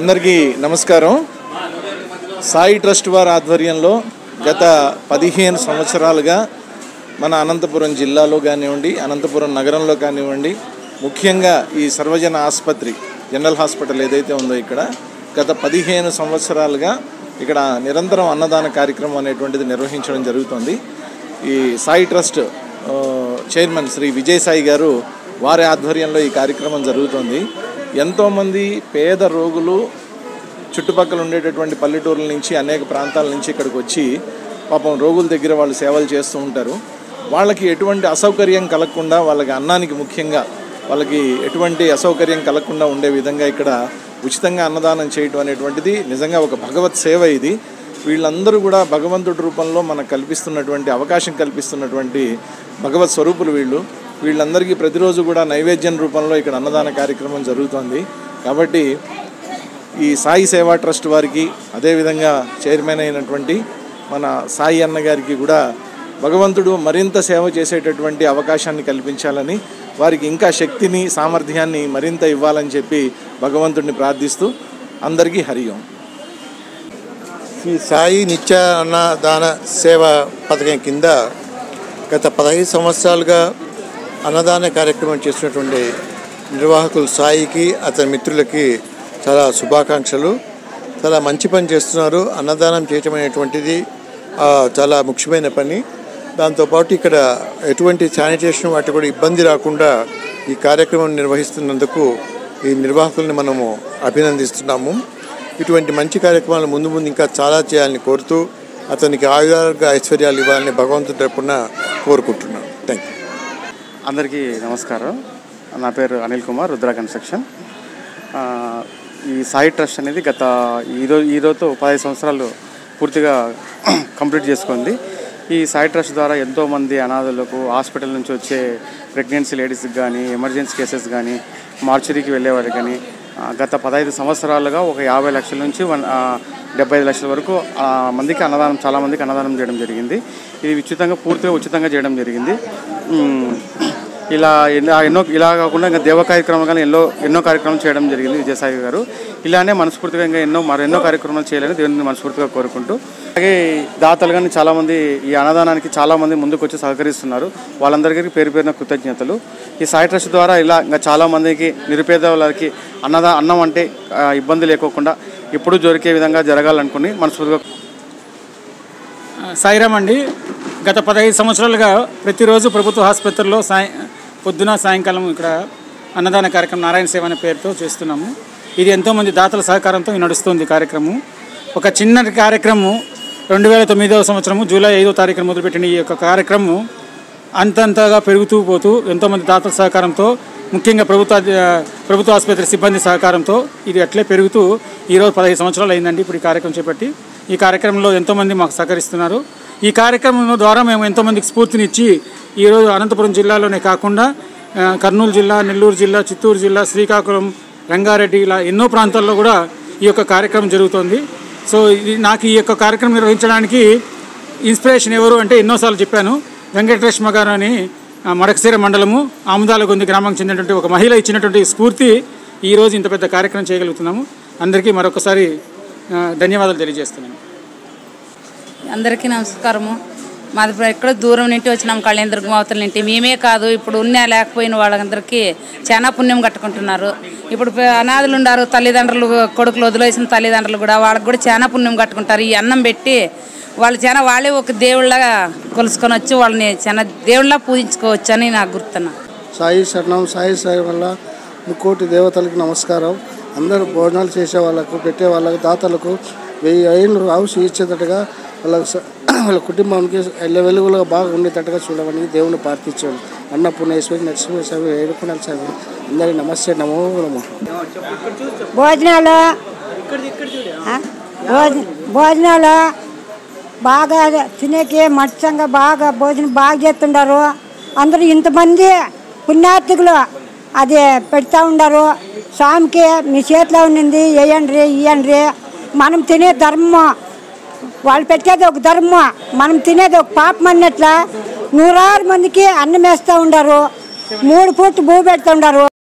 అందరికీ నమస్కారం సాయి ట్రస్ట్ వారి ఆధ్వర్యంలో గత పదిహేను సంవత్సరాలుగా మన అనంతపురం జిల్లాలో కానివ్వండి అనంతపురం నగరంలో కానివ్వండి ముఖ్యంగా ఈ సర్వజన ఆసుపత్రి జనరల్ హాస్పిటల్ ఏదైతే ఉందో ఇక్కడ గత పదిహేను సంవత్సరాలుగా ఇక్కడ నిరంతరం అన్నదాన కార్యక్రమం అనేటువంటిది నిర్వహించడం జరుగుతుంది ఈ సాయి ట్రస్ట్ ఆ, చైర్మన్ శ్రీ విజయసాయి గారు వారి ఆధ్వర్యంలో ఈ కార్యక్రమం జరుగుతుంది ఎంతోమంది పేద రోగులు చుట్టుపక్కల ఉండేటటువంటి పల్లెటూర్ల నుంచి అనేక ప్రాంతాల నుంచి ఇక్కడికి వచ్చి పాపం రోగుల దగ్గర వాళ్ళు సేవలు చేస్తూ ఉంటారు వాళ్ళకి ఎటువంటి అసౌకర్యం కలగకుండా వాళ్ళకి అన్నానికి ముఖ్యంగా వాళ్ళకి ఎటువంటి అసౌకర్యం కలగకుండా ఉండే విధంగా ఇక్కడ ఉచితంగా అన్నదానం చేయటం అనేటువంటిది నిజంగా ఒక భగవత్ సేవ ఇది వీళ్ళందరూ కూడా భగవంతుడి రూపంలో మనకు కల్పిస్తున్నటువంటి అవకాశం కల్పిస్తున్నటువంటి భగవత్ స్వరూపులు వీళ్ళు వీళ్ళందరికీ ప్రతిరోజు కూడా నైవేద్యం రూపంలో ఇక్కడ అన్నదాన కార్యక్రమం జరుగుతోంది కాబట్టి ఈ సాయి సేవా ట్రస్ట్ వారికి అదేవిధంగా చైర్మన్ అయినటువంటి మన సాయి అన్న గారికి కూడా భగవంతుడు మరింత సేవ చేసేటటువంటి అవకాశాన్ని కల్పించాలని వారికి ఇంకా శక్తిని సామర్థ్యాన్ని మరింత ఇవ్వాలని చెప్పి భగవంతుడిని ప్రార్థిస్తూ అందరికీ హరి ఓం ఈ సాయి నిత్య అన్నదాన సేవ పథకం కింద గత పదహైదు సంవత్సరాలుగా అన్నదాన కార్యక్రమం చేస్తున్నటువంటి నిర్వాహకులు సాయికి అతని మిత్రులకి చాలా శుభాకాంక్షలు చాలా మంచి పని చేస్తున్నారు అన్నదానం చేయటం అనేటువంటిది ఆ, చాలా ముఖ్యమైన పని దాంతోపాటు ఇక్కడ ఎటువంటి శానిటేషన్ వాటి కూడా ఇబ్బంది రాకుండా ఈ కార్యక్రమం నిర్వహిస్తున్నందుకు ఈ నిర్వాహకుల్ని మనము అభినందిస్తున్నాము ఇటువంటి మంచి కార్యక్రమాలు ముందు ముందు ఇంకా చాలా చేయాలని కోరుతూ అతనికి ఆయురారోగ్య ఐశ్వర్యాలు ఇవ్వాలని భగవంతుడి తరపున కోరుకుంటున్నాను థ్యాంక్ యూ అందరికీ నమస్కారం నా పేరు అనిల్ కుమార్ రుద్ర కన్స్ట్రక్షన్ ఆ, ఈ సాయి ట్రస్ట్ అనేది గత ఈరోజు ఈరోజు పదహైదు సంవత్సరాలు పూర్తిగా కంప్లీట్ చేసుకుంది ఈ సాయి ట్రస్ట్ ద్వారా ఎంతోమంది అనాథులకు హాస్పిటల్ నుంచి వచ్చే ప్రెగ్నెన్సీ లేడీస్కి కానీ ఎమర్జెన్సీ కేసెస్ కానీ మార్చరీకి వెళ్ళేవారికి కానీ ఆ, గత పదహైదు సంవత్సరాలుగా ఒక యాభై లక్షల నుంచి వన్ ఆ, డెబ్బై ఐదు లక్షల వరకు ఆ, మందికి అన్నదానం చాలా మందికి అన్నదానం చేయడం జరిగింది ఇది ఉచితంగా పూర్తిగా ఉచితంగా చేయడం జరిగింది ఉమ్, ఇలా ఎన్నో ఎన్నో ఇలా కాకుండా ఇంకా దేవ కార్యక్రమాలు కానీ ఎన్నో ఎన్నో కార్యక్రమాలు చేయడం జరిగింది విజయసాయి గారు ఇలానే మనస్ఫూర్తిగా ఇంకా ఎన్నో మరెన్నో కార్యక్రమాలు చేయాలని దేవుని మనస్ఫూర్తిగా కోరుకుంటూ అలాగే దాతలు కానీ చాలామంది ఈ అన్నదానానికి చాలామంది ముందుకు వచ్చి సహకరిస్తున్నారు వాళ్ళందరికీ పేరు పేరున కృతజ్ఞతలు ఈ సాయి ట్రస్ట్ ద్వారా ఇలా ఇంకా చాలామందికి నిరుపేద వాళ్ళకి అన్నదా అన్నం అంటే ఆ, ఇబ్బంది లేకోకుండా ఎప్పుడూ దొరికే విధంగా జరగాలనుకుని మనస్ఫూర్తిగా సాయిరామ్ అండి గత పదహైదు సంవత్సరాలుగా ప్రతిరోజు ప్రభుత్వ ఆసుపత్రుల్లో సాయ పొద్దున సాయంకాలం ఇక్కడ అన్నదాన కార్యక్రమం నారాయణ సేవ అనే పేరుతో చేస్తున్నాము ఇది ఎంతోమంది దాతల సహకారంతో ఈ నడుస్తుంది ఈ కార్యక్రమం ఒక చిన్న కార్యక్రమం రెండు వేల తొమ్మిదవ సంవత్సరము జూలై ఐదో తారీఖున మొదలుపెట్టిన ఈ యొక్క కార్యక్రమం అంతంతగా పెరుగుతూ పోతూ ఎంతోమంది దాతల సహకారంతో ముఖ్యంగా ప్రభుత్వ ప్రభుత్వ ఆసుపత్రి సిబ్బంది సహకారంతో ఇది అట్లే పెరుగుతూ ఈరోజు పదహైదు సంవత్సరాలు అయిందండి ఇప్పుడు ఈ కార్యక్రమం చేపట్టి ఈ కార్యక్రమంలో ఎంతోమంది మాకు సహకరిస్తున్నారు ఈ కార్యక్రమం ద్వారా మేము ఎంతోమందికి స్ఫూర్తినిచ్చి ఈరోజు అనంతపురం జిల్లాలోనే కాకుండా ఆ, కర్నూలు జిల్లా నెల్లూరు జిల్లా చిత్తూరు జిల్లా శ్రీకాకుళం రంగారెడ్డి ఇలా ఎన్నో ప్రాంతాల్లో కూడా ఈ యొక్క కార్యక్రమం జరుగుతోంది సో ఇది నాకు ఈ యొక్క కార్యక్రమం నిర్వహించడానికి ఇన్స్పిరేషన్ ఎవరు అంటే ఎన్నోసార్లు చెప్పాను వెంకటరేష్మ గారు అని ఆ, మడకశిర మండలము ఆముదాలగొంది గ్రామానికి చెందినటువంటి ఒక మహిళ ఇచ్చినటువంటి స్ఫూర్తి ఈరోజు ఇంత పెద్ద కార్యక్రమం చేయగలుగుతున్నాము అందరికీ మరొకసారి ఆ, ధన్యవాదాలు తెలియజేస్తున్నాను అందరికీ నమస్కారము మాది ఇప్పుడు ఎక్కడో దూరం నుండి వచ్చినాం కళ్యాణ అవతల నుండి మేమే కాదు ఇప్పుడు ఉన్నా లేకపోయిన వాళ్ళందరికీ చాలా పుణ్యం కట్టుకుంటున్నారు ఇప్పుడు ప- అనాథులు ఉన్నారు తల్లిదండ్రులు కొడుకులు వదిలేసిన తల్లిదండ్రులు కూడా వాళ్ళకి కూడా చాలా పుణ్యం కట్టుకుంటారు ఈ అన్నం పెట్టి వాళ్ళు చాలా వాళ్ళే ఒక దేవుళ్ళగా కొలుసుకొని వచ్చి వాళ్ళని చాలా దేవుళ్ళ పూజించుకోవచ్చు అని నాకు గుర్తున్నా సాయి శరణం సాయి సాయి వల్ల ముక్కోటి దేవతలకు నమస్కారం అందరూ భోజనాలు చేసే వాళ్ళకు పెట్టే వాళ్ళకు దాతలకు వెయ్యి ఐదు హౌస్ ఇచ్చేటట్టుగా వాళ్ళకి స- వాళ్ళ కుటుంబానికి ఎల్ల వెలుగులుగా బాగా ఉండేటట్టుగా చూడమని దేవుని ప్రార్థించాను అన్నపూర్ణేశ్వరి నరసింహ స్వామి ఏడుకొండల స్వామి అందరి నమస్తే నమో నమో భోజనాలు ఆ? భోజ భోజనాలు బాగా తినేకి మచ్చంగా బాగా భోజనం బాగా చేస్తుండారు అందరూ ఇంతమంది పుణ్యార్థికులు అది పెడతా ఉండారు స్వామికి మీ చేతిలో ఉన్నింది వేయండి ఇవ్వండి మనం తినే ధర్మం వాళ్ళు పెట్టేది ఒక ధర్మం మనం తినేది ఒక పాపం అన్నట్ల నూరారు మందికి అన్నం వేస్తూ ఉండారు మూడు పూట్లు భూ పెడుతూ ఉండారు